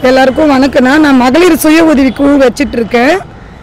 எல்லாருக்கும் வணக்கம்ண்ணா நான் மகளிர் சுய உதவி குழு வச்சிட்டு இருக்கேன்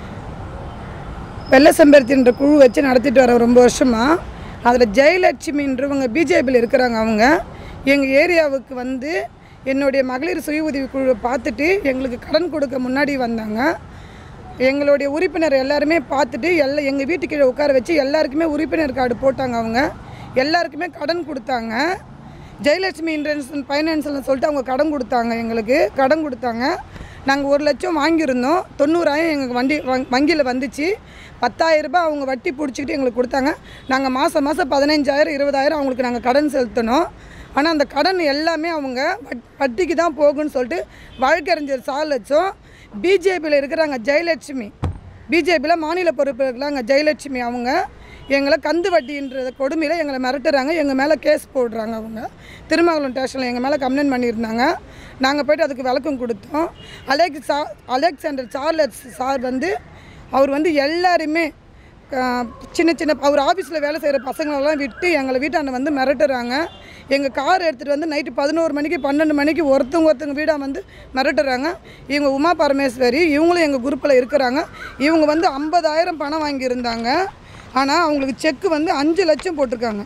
வெள்ளை செம்பருத்தின்ற குழு வச்சு நடத்திட்டு வரேன் ரொம்ப வருஷமாக அதில் ஜெயலட்சுமின்றவங்க பிஜேபியில் இருக்கிறாங்க அவங்க எங்கள் ஏரியாவுக்கு வந்து என்னுடைய மகளிர் சுய உதவி குழுவை பார்த்துட்டு எங்களுக்கு கடன் கொடுக்க முன்னாடி வந்தாங்க எங்களுடைய உறுப்பினர் எல்லாருமே பார்த்துட்டு எல்லா எங்கள் வீட்டு கீழே உட்கார வச்சு எல்லாருக்குமே உறுப்பினர் கார்டு போட்டாங்க அவங்க எல்லாருக்குமே கடன் கொடுத்தாங்க ஜெயலட்சுமி இன்டர்நேஷனல் ஃபைனான்ஸ்னு சொல்லிட்டு அவங்க கடன் கொடுத்தாங்க எங்களுக்கு கடன் கொடுத்தாங்க நாங்கள் ஒரு லட்சம் வாங்கியிருந்தோம் தொண்ணூறாயிரம் எங்களுக்கு வண்டி வங்கியில் வந்துச்சு பத்தாயிரம் ரூபாய் அவங்க வட்டி பிடிச்சிக்கிட்டு எங்களுக்கு கொடுத்தாங்க நாங்கள் மாதம் மாதம் பதினஞ்சாயிரம் இருபதாயிரம் அவங்களுக்கு நாங்கள் கடன் செலுத்தினோம் ஆனால் அந்த கடன் எல்லாமே அவங்க வட் வட்டிக்கு தான் போகுன்னு சொல்லிட்டு வழக்கறிஞர் சார் லட்சம் பிஜேபியில் இருக்கிறாங்க ஜெயலட்சுமி பிஜேபியில் மாநில பொறுப்பு இருக்கிறாங்க ஜெயலட்சுமி அவங்க எங்களை கந்து வட்டின்ற கொடுமையில் எங்களை மிரட்டுறாங்க எங்கள் மேலே கேஸ் போடுறாங்க அவங்க திருமங்கலம் ஸ்டேஷனில் எங்கள் மேலே கம்ப்ளைண்ட் பண்ணியிருந்தாங்க நாங்கள் போய்ட்டு அதுக்கு விளக்கம் கொடுத்தோம் அலெக்ஸ் சா அலெக்சாண்டர் சார்லஸ் சார் வந்து அவர் வந்து எல்லாருமே ஆஹ், சின்ன சின்ன அவர் ஆஃபீஸில் வேலை செய்கிற பசங்களெல்லாம் விட்டு எங்களை வீட்டாண்ட வந்து மிரட்டுறாங்க எங்கள் கார் எடுத்துகிட்டு வந்து நைட்டு பதினோரு மணிக்கு பன்னெண்டு மணிக்கு ஒருத்தவங்க ஒருத்தவங்க வீடாக வந்து மிரட்டுறாங்க இவங்க உமா பரமேஸ்வரி இவங்களும் எங்கள் குரூப்பில் இருக்கிறாங்க இவங்க வந்து ஐம்பதாயிரம் பணம் வாங்கியிருந்தாங்க ஆனால் அவங்களுக்கு செக்கு வந்து அஞ்சு லட்சம் போட்டிருக்காங்க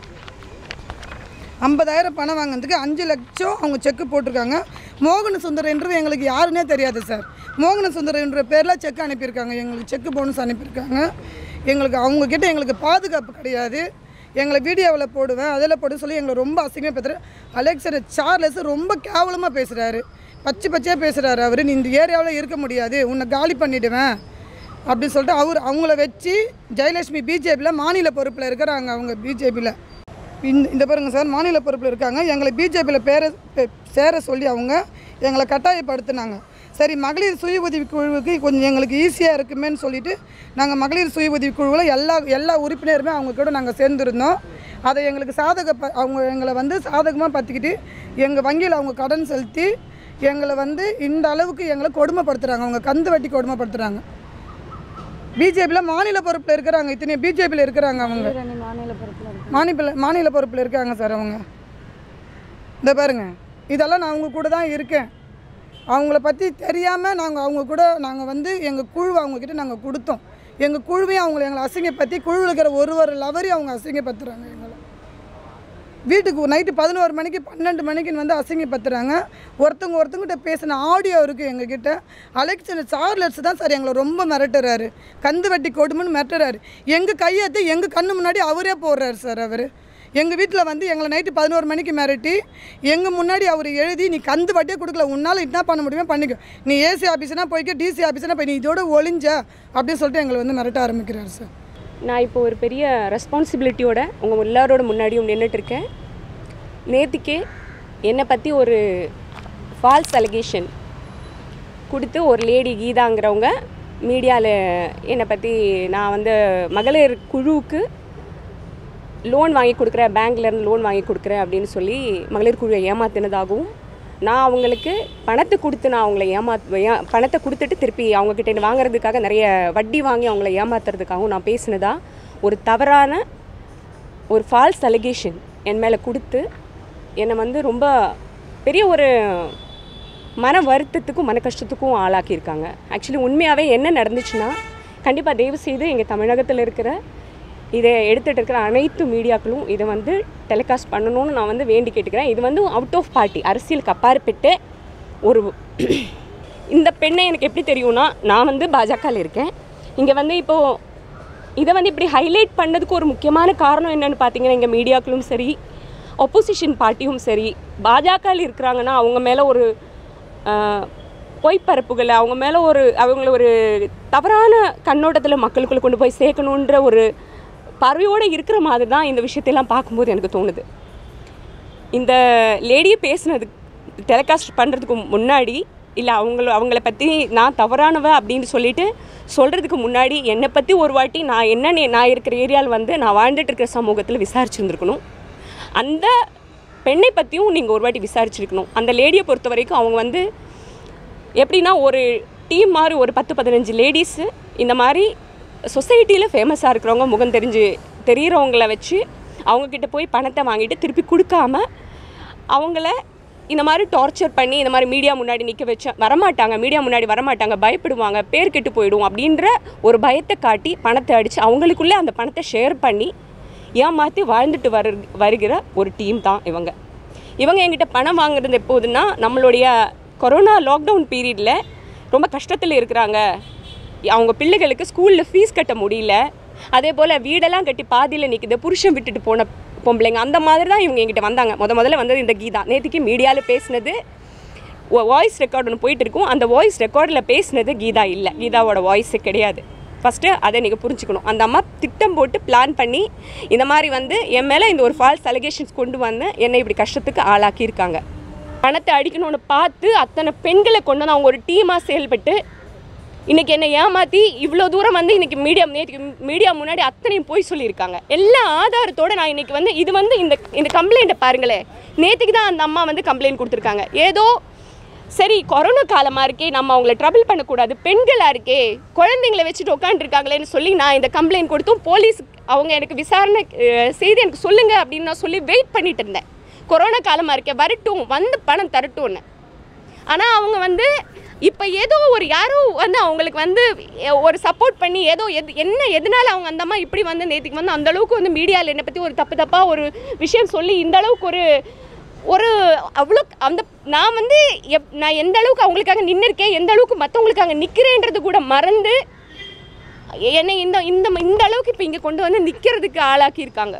ஐம்பதாயிரம் பணம் வாங்கினதுக்கு அஞ்சு லட்சம் அவங்க செக்கு போட்டிருக்காங்க மோகன சுந்தரன்றது எங்களுக்கு யாருன்னே தெரியாது சார் மோகன சுந்தரன்ற பேரில் செக் அனுப்பியிருக்காங்க எங்களுக்கு செக்கு போனஸ் அனுப்பியிருக்காங்க எங்களுக்கு அவங்கக்கிட்ட எங்களுக்கு பாதுகாப்பு கிடையாது எங்களை வீடியோவில் போடுவேன் அதில் போட சொல்லி எங்களை ரொம்ப அசிங்கமாக பேசுகிறார் அலெக்சர் சார்லஸ் ரொம்ப கேவலமாக பேசுகிறாரு பச்சை பச்சையாக பேசுகிறாரு அவர் நீ இந்த ஏரியாவில் இருக்க முடியாது உன்னை காலி பண்ணிவிடுவேன் அப்படின்னு சொல்லிட்டு அவர் அவங்கள வச்சு ஜெயலட்சுமி பிஜேபியில் மாநில பொறுப்பில் இருக்கிறாங்க அவங்க பிஜேபியில் இந்த இந்த பாருங்க சார் மாநில பொறுப்பில் இருக்காங்க எங்களை பிஜேபியில் பேர பே- சேர சொல்லி அவங்க எங்களை கட்டாயப்படுத்தினாங்க சரி மகளிர் சுய உதவி குழுவுக்கு கொஞ்சம் எங்களுக்கு ஈஸியாக இருக்குமேன்னு சொல்லிட்டு நாங்கள் மகளிர் சுய உதவி குழுவில் எல்லா எல்லா உறுப்பினருமே அவங்க கூட நாங்கள் சேர்ந்துருந்தோம் அதை எங்களுக்கு சாதக ப அவங்க எங்களை வந்து சாதகமாக பார்த்துக்கிட்டு எங்கள் வங்கியில் அவங்க கடன் செலுத்தி எங்களை வந்து இந்த அளவுக்கு எங்களை கொடுமைப்படுத்துகிறாங்க அவங்க கந்து வட்டி கொடுமைப்படுத்துகிறாங்க பிஜேபியில் மாநில பொறுப்பில் இருக்கிறாங்க இத்தனை பிஜேபியில் இருக்கிறாங்க அவங்க மாநில மாநில பொறுப்பில் இருக்காங்க சார் அவங்க இந்த பாருங்க இதெல்லாம் நான் அவங்க கூட தான் இருக்கேன் அவங்கள பற்றி தெரியாமல் நாங்கள் அவங்க கூட நாங்கள் வந்து எங்கள் குழுவை அவங்கக்கிட்ட நாங்கள் கொடுத்தோம் எங்கள் குழுவையும் அவங்கள எங்களை அசிங்கப்படுத்தி குழுவில் இருக்கிற ஒரு ஒரு லவரையும் அவங்க அசிங்கப்படுத்துகிறாங்க எங்களை வீட்டுக்கு நைட்டு பதினோரு மணிக்கு பன்னெண்டு மணிக்குன்னு வந்து அசிங்கப்படுத்துகிறாங்க ஒருத்தவங்க ஒருத்தவங்கிட்ட பேசின ஆடியோ இருக்குது எங்ககிட்ட அலெக்சன் சார்லர்ஸ் தான் சார் எங்களை ரொம்ப மிரட்டுறாரு கந்து வட்டி கொடுமைன்னு மிரட்டுறாரு எங்கள் கையெழுத்து எங்கள் கண்ணு முன்னாடி அவரே போடுறாரு சார் அவர் எங்கள் வீட்டில் வந்து எங்களை நைட்டு பதினோரு மணிக்கு மிரட்டி எங்கள் முன்னாடி அவர் எழுதி நீ கந்து வட்டியே கொடுக்கல உன்னால் என்ன பண்ண முடியுமோ பண்ணிக்கோ நீ ஏசி ஆஃபீஸ்னா போய்க்க டிசி ஆஃபீஸ்னா போய் நீ இதோட ஒளிஞ்ச அப்படின்னு சொல்லிட்டு எங்களை வந்து மிரட்ட ஆரம்பிக்கிறார் சார் நான் இப்போ ஒரு பெரிய ரெஸ்பான்சிபிலிட்டியோட உங்கள் எல்லாரோட முன்னாடியும் நின்றுட்டு இருக்கேன் நேத்திக்கே என்னை பற்றி ஒரு ஃபால்ஸ் அலிகேஷன் கொடுத்து ஒரு லேடி கீதாங்கிறவங்க மீடியாவில் என்னை பற்றி நான் வந்து மகளிர் குழுவுக்கு லோன் வாங்கி கொடுக்குறேன் பேங்க்லேருந்து லோன் வாங்கி கொடுக்குறேன் அப்படின்னு சொல்லி மகளிர் குழுவை ஏமாத்தினதாகவும் நான் அவங்களுக்கு பணத்தை கொடுத்து நான் அவங்கள ஏமாத் ஏ பணத்தை கொடுத்துட்டு திருப்பி அவங்கக்கிட்ட இருந்து வாங்குறதுக்காக நிறைய வட்டி வாங்கி அவங்கள ஏமாத்துறதுக்காகவும் நான் பேசினதா ஒரு தவறான ஒரு ஃபால்ஸ் அலிகேஷன் என் மேலே கொடுத்து என்னை வந்து ரொம்ப பெரிய ஒரு மன வருத்தத்துக்கும் மன கஷ்டத்துக்கும் ஆளாக்கியிருக்காங்க ஆக்சுவலி உண்மையாகவே என்ன நடந்துச்சுன்னா கண்டிப்பாக தயவு செய்து எங்கள் தமிழகத்தில் இருக்கிற இதை எடுத்துகிட்டு இருக்கிற அனைத்து மீடியாக்களும் இதை வந்து டெலிகாஸ்ட் பண்ணணும்னு நான் வந்து வேண்டி கேட்டுக்கிறேன் இது வந்து அவுட் ஆஃப் பார்ட்டி அரசியலுக்கு அப்பாற்பட்டு ஒரு இந்த பெண்ணை எனக்கு எப்படி தெரியும்னா நான் வந்து பாஜகவில் இருக்கேன் இங்கே வந்து இப்போது இதை வந்து இப்படி ஹைலைட் பண்ணதுக்கு ஒரு முக்கியமான காரணம் என்னன்னு பார்த்தீங்கன்னா எங்கள் மீடியாக்களும் சரி ஒப்போசிஷன் பார்ட்டியும் சரி பாஜகவில் இருக்கிறாங்கன்னா அவங்க மேலே ஒரு ஆஹ், பொய்ப்பரப்புகளை அவங்க மேலே ஒரு அவங்கள ஒரு தவறான கண்ணோட்டத்தில் மக்களுக்குள்ள கொண்டு போய் சேர்க்கணுன்ற ஒரு பார்வையோடு இருக்கிற மாதிரி தான் இந்த விஷயத்தையெல்லாம் பார்க்கும்போது எனக்கு தோணுது இந்த லேடியை பேசுனது டெலிகாஸ்ட் பண்ணுறதுக்கு முன்னாடி இல்லை அவங்கள அவங்கள பற்றி நான் தவறானவ அப்படின்னு சொல்லிட்டு சொல்கிறதுக்கு முன்னாடி என்னை பற்றி ஒரு வாட்டி நான் என்ன நான் இருக்கிற ஏரியாவில் வந்து நான் வாழ்ந்துட்டு இருக்கிற சமூகத்தில் விசாரிச்சிருந்துருக்கணும் அந்த பெண்ணை பற்றியும் நீங்கள் ஒரு வாட்டி விசாரிச்சிருக்கணும் அந்த லேடியை பொறுத்த வரைக்கும் அவங்க வந்து எப்படின்னா ஒரு டீம் மாதிரி ஒரு பத்து பதினஞ்சு லேடிஸு இந்த மாதிரி சொசைட்டியில் ஃபேமஸாக இருக்கிறவங்க முகம் தெரிஞ்சு தெரிகிறவங்கள வச்சு அவங்கக்கிட்ட போய் பணத்தை வாங்கிட்டு திருப்பி கொடுக்காம அவங்கள இந்த மாதிரி டார்ச்சர் பண்ணி இந்த மாதிரி மீடியா முன்னாடி நிற்க வச்ச வரமாட்டாங்க மீடியா முன்னாடி வரமாட்டாங்க பயப்படுவாங்க பேர் கெட்டு போயிடும் அப்படின்ற ஒரு பயத்தை காட்டி பணத்தை அடித்து அவங்களுக்குள்ளே அந்த பணத்தை ஷேர் பண்ணி ஏமாற்றி வாழ்ந்துட்டு வரு வருகிற ஒரு டீம் தான் இவங்க இவங்க என்கிட்ட பணம் வாங்குறது எப்போதுன்னா நம்மளுடைய கொரோனா லாக்டவுன் பீரியடில் ரொம்ப கஷ்டத்தில் இருக்கிறாங்க அவங்க பிள்ளைகளுக்கு ஸ்கூலில் ஃபீஸ் கட்ட முடியல அதே போல் வீடெல்லாம் கட்டி பாதியில் நிற்குது புருஷன் விட்டுட்டு போன பொம்பளைங்க அந்த மாதிரி தான் இவங்க என்கிட்ட வந்தாங்க முத முதல்ல வந்தது இந்த கீதா நேற்றுக்கு மீடியாவில் பேசினது வாய்ஸ் ரெக்கார்ட் ஒன்று போயிட்டு இருக்கும் அந்த வாய்ஸ் ரெக்கார்டில் பேசினது கீதா இல்லை கீதாவோட வாய்ஸே கிடையாது ஃபஸ்ட்டு அதை நீங்கள் புரிஞ்சுக்கணும் அந்த அம்மா திட்டம் போட்டு பிளான் பண்ணி இந்த மாதிரி வந்து என் மேலே இந்த ஒரு ஃபால்ஸ் அலிகேஷன்ஸ் கொண்டு வந்து என்னை இப்படி கஷ்டத்துக்கு ஆளாக்கியிருக்காங்க பணத்தை அடிக்கணும்னு பார்த்து அத்தனை பெண்களை கொண்டு வந்து அவங்க ஒரு டீமாக செயல்பட்டு இன்னைக்கு என்னை ஏமாற்றி இவ்வளோ தூரம் வந்து இன்னைக்கு மீடியா நேற்று மீடியா முன்னாடி அத்தனையும் போய் சொல்லியிருக்காங்க எல்லா ஆதாரத்தோட நான் இன்னைக்கு வந்து இது வந்து இந்த இந்த கம்ப்ளைண்ட்டை பாருங்களேன் நேற்றுக்கு தான் அந்த அம்மா வந்து கம்ப்ளைண்ட் கொடுத்துருக்காங்க ஏதோ சரி கொரோனா காலமாக இருக்கே நம்ம அவங்கள ட்ரபிள் பண்ணக்கூடாது பெண்களாக இருக்கே குழந்தைங்கள வச்சுட்டு உட்காந்துருக்காங்களேன்னு சொல்லி நான் இந்த கம்ப்ளைண்ட் கொடுத்தும் போலீஸ் அவங்க எனக்கு விசாரணை அஹ், செய்து எனக்கு சொல்லுங்கள் அப்படின்னு நான் சொல்லி வெயிட் பண்ணிட்டு இருந்தேன் கொரோனா காலமாக இருக்கே வரட்டும் வந்து பணம் தரட்டும்னு ஆனால் அவங்க வந்து இப்போ ஏதோ ஒரு யாரோ வந்து அவங்களுக்கு வந்து எ- ஒரு சப்போர்ட் பண்ணி ஏதோ எது என்ன எதனால அவங்க அந்த அம்மா இப்படி வந்து நேற்றுக்கு வந்து அந்த அளவுக்கு வந்து மீடியாவில் என்னை பற்றி ஒரு தப்பு தப்பாக ஒரு விஷயம் சொல்லி இந்த அளவுக்கு ஒரு ஒரு அவ்வளோ அந்த நான் வந்து எப் நான் எந்த அளவுக்கு அவங்களுக்காக நின்று இருக்கேன் எந்த அளவுக்கு மற்றவங்களுக்காக நிற்கிறேன்றது கூட மறந்து என்னை இந்த இந்த இந்த அளவுக்கு இப்போ இங்கே கொண்டு வந்து நிற்கிறதுக்கு ஆளாக்கியிருக்காங்க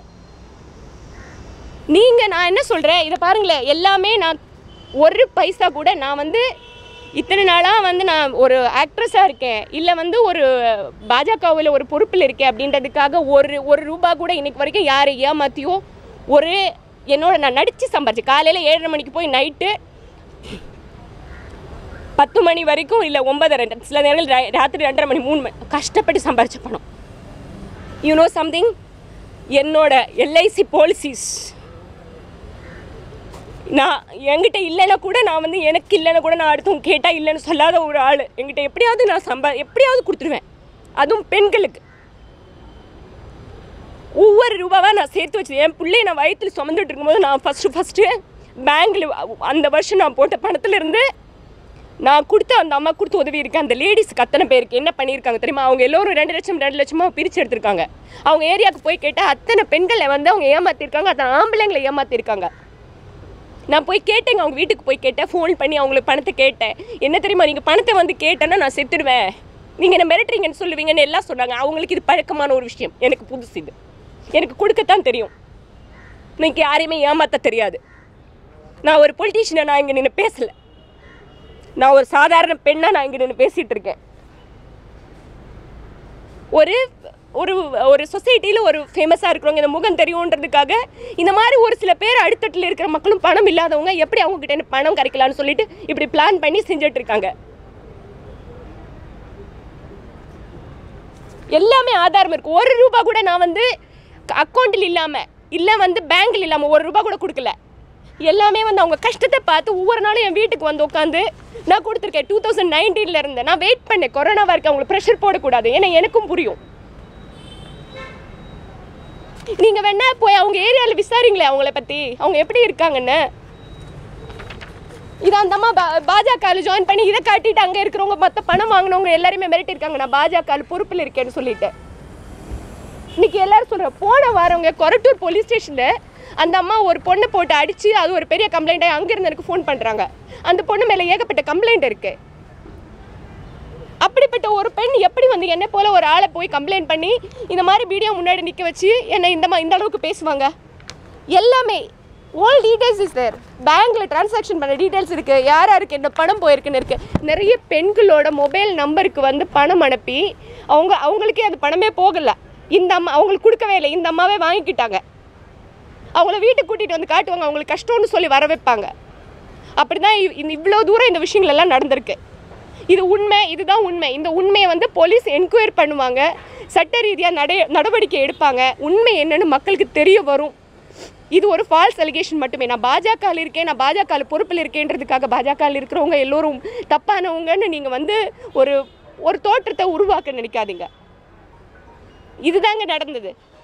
நீங்கள் நான் என்ன சொல்கிறேன் இதை பாருங்களேன் எல்லாமே நான் ஒரு பைசா கூட நான் வந்து இத்தனை நாளாக வந்து நான் ஒரு ஆக்ட்ரஸாக இருக்கேன் இல்லை வந்து ஒரு பாஜகவில் ஒரு பொறுப்பில் இருக்கேன் அப்படின்றதுக்காக ஒரு ஒரு ரூபா கூட இன்னைக்கு வரைக்கும் யாரை ஏமாத்தியோ ஒரு என்னோட நான் நடித்து சம்பாரிச்சேன் காலையில் ஏழரை மணிக்கு போய் நைட்டு பத்து மணி வரைக்கும் இல்லை ஒன்பது ரெண்டு சில நேரங்கள் ரா- ராத்திரி ரெண்டரை மணி மூணு மணி கஷ்டப்பட்டு சம்பாரிச்ச பணம் யூ நோ சம்திங் என்னோட எல்ஐசி பாலிசிஸ் நான் என்கிட்ட இல்லைன்னா கூட நான் வந்து எனக்கு இல்லைன்னா கூட நான் அடுத்தவங்க கேட்டால் இல்லைன்னு சொல்லாத ஒரு ஆள் என்கிட்ட எப்படியாவது நான் சம்பா எப்படியாவது கொடுத்துருவேன் அதுவும் பெண்களுக்கு ஒவ்வொரு ரூபாவா நான் சேர்த்து வச்சு என் பிள்ளைய நான் வயிற்றில் சுமந்துட்டு இருக்கும்போது நான் ஃபஸ்ட்டு ஃபஸ்ட்டு பேங்க்கில் அந்த வருஷம் நான் போட்ட பணத்துலேருந்து நான் கொடுத்த அந்த அம்மா கொடுத்து உதவி இருக்கேன் அந்த லேடிஸ்க்கு அத்தனை பேருக்கு என்ன பண்ணியிருக்காங்க தெரியுமா அவங்க எல்லோரும் ரெண்டு லட்சம் ரெண்டு லட்சமாக பிரித்து எடுத்திருக்காங்க அவங்க ஏரியாவுக்கு போய் கேட்டால் அத்தனை பெண்களை வந்து அவங்க ஏமாத்திருக்காங்க அத்தனை ஆம்பளைங்களை ஏமாத்திருக்காங்க நான் போய் கேட்டேங்க அவங்க வீட்டுக்கு போய் கேட்டேன் ஃபோன் பண்ணி அவங்களுக்கு பணத்தை கேட்டேன் என்ன தெரியுமா நீங்கள் பணத்தை வந்து கேட்டேன்னா நான் செத்துடுவேன் நீங்கள் என்ன மிரட்டுறீங்கன்னு சொல்லுவீங்கன்னு எல்லாம் சொன்னாங்க அவங்களுக்கு இது பழக்கமான ஒரு விஷயம் எனக்கு புதுசு இது எனக்கு கொடுக்கத்தான் தெரியும் இன்னைக்கு யாரையுமே ஏமாற்ற தெரியாது நான் ஒரு பொலிட்டீஷியனை நான் இங்கே நின்று பேசலை நான் ஒரு சாதாரண பெண்ணாக நான் இங்கே நின்று பேசிகிட்டு இருக்கேன் ஒரு ஒரு ஒரு சொசைட்டியில் ஒரு ஃபேமஸாக இருக்கிறவங்க இந்த முகம் தெரியுன்றதுக்காக இந்த மாதிரி ஒரு சில பேர் அடுத்தட்டில் இருக்கிற மக்களும் பணம் இல்லாதவங்க எப்படி அவங்க கிட்ட இருந்து பணம் கரைக்கலாம்னு சொல்லிட்டு இப்படி பிளான் பண்ணி செஞ்சுட்டு இருக்காங்க எல்லாமே ஆதாரம் இருக்கு ஒரு ரூபா கூட நான் வந்து அக்கௌண்ட்டில் இல்லாமல் இல்லை வந்து பேங்க்ல இல்லாமல் ஒரு ரூபா கூட கொடுக்கல எல்லாமே வந்து அவங்க கஷ்டத்தை பார்த்து ஒவ்வொரு நாளும் என் வீட்டுக்கு வந்து உட்காந்து நான் கொடுத்துருக்கேன் டூ தௌசண்ட் நைன்டீனில் இருந்தேன் நான் வெயிட் பண்ணேன் கொரோனாவாக இருக்க அவங்களுக்கு ப்ரெஷர் போடக்கூடாது ஏன்னா எனக்கும் புரியும் நீங்க வேணா போய் அவங்க ஏரியாவில் விசாரிங்களே அவங்கள பத்தி அவங்க எப்படி இருக்காங்கன்னு இது அந்த அம்மா பா பாஜகவில் ஜாயின் பண்ணி இதை காட்டிட்டு அங்கே இருக்கிறவங்க மற்ற பணம் வாங்கினவங்க எல்லாருமே மிரட்டிருக்காங்க நான் பாஜகவில் பொறுப்பில் இருக்கேன்னு சொல்லிட்டு இன்னைக்கு எல்லாரும் சொல்ற போன வாரவங்க கொரட்டூர் போலீஸ் ஸ்டேஷனில் அந்த அம்மா ஒரு பொண்ணை போட்டு அடிச்சு அது ஒரு பெரிய கம்ப்ளைண்ட் ஆகி அங்கிருந்து எனக்கு ஃபோன் பண்ணுறாங்க அந்த பொண்ணு மேலே ஏகப்பட்ட கம்ப்ளைண்ட் இருக்கு அப்படிப்பட்ட ஒரு பெண் எப்படி வந்து என்னை போல ஒரு ஆளை போய் கம்ப்ளைண்ட் பண்ணி இந்த மாதிரி வீடியோ முன்னாடி நிற்க வச்சு என்னை இந்த மா இந்த அளவுக்கு பேசுவாங்க எல்லாமே ஆல் டீடைல்ஸ் இஸ் தேர் பேங்க்கில் டிரான்சாக்ஷன் பண்ண டீடைல்ஸ் இருக்குது யார் யாருக்கு என்ன பணம் போயிருக்குன்னு இருக்குது நிறைய பெண்களோட மொபைல் நம்பருக்கு வந்து பணம் அனுப்பி அவங்க அவங்களுக்கே அது பணமே போகலை இந்த அம்மா அவங்களுக்கு கொடுக்கவே இல்லை இந்த அம்மாவே வாங்கிக்கிட்டாங்க அவங்கள வீட்டுக்கு கூட்டிகிட்டு வந்து காட்டுவாங்க அவங்களுக்கு கஷ்டம்னு சொல்லி வர வைப்பாங்க அப்படி தான் இந்த இவ்வளோ தூரம் இந்த விஷயங்கள் எல்லாம் நடந்திருக்கு இது உண்மை இதுதான் உண்மை இந்த உண்மையை வந்து போலீஸ் என்கொயர் பண்ணுவாங்க சட்ட ரீதியாக நட நடவடிக்கை எடுப்பாங்க உண்மை என்னன்னு மக்களுக்கு தெரிய வரும் இது ஒரு ஃபால்ஸ் அலிகேஷன் மட்டுமே நான் பாஜகவில் இருக்கேன் நான் பாஜகவில் பொறுப்பில் இருக்கேன்றதுக்காக பாஜகவில் இருக்கிறவங்க எல்லோரும் தப்பானவங்கன்னு நீங்கள் வந்து ஒரு ஒரு தோற்றத்தை உருவாக்க நினைக்காதீங்க இதுதாங்க நடந்தது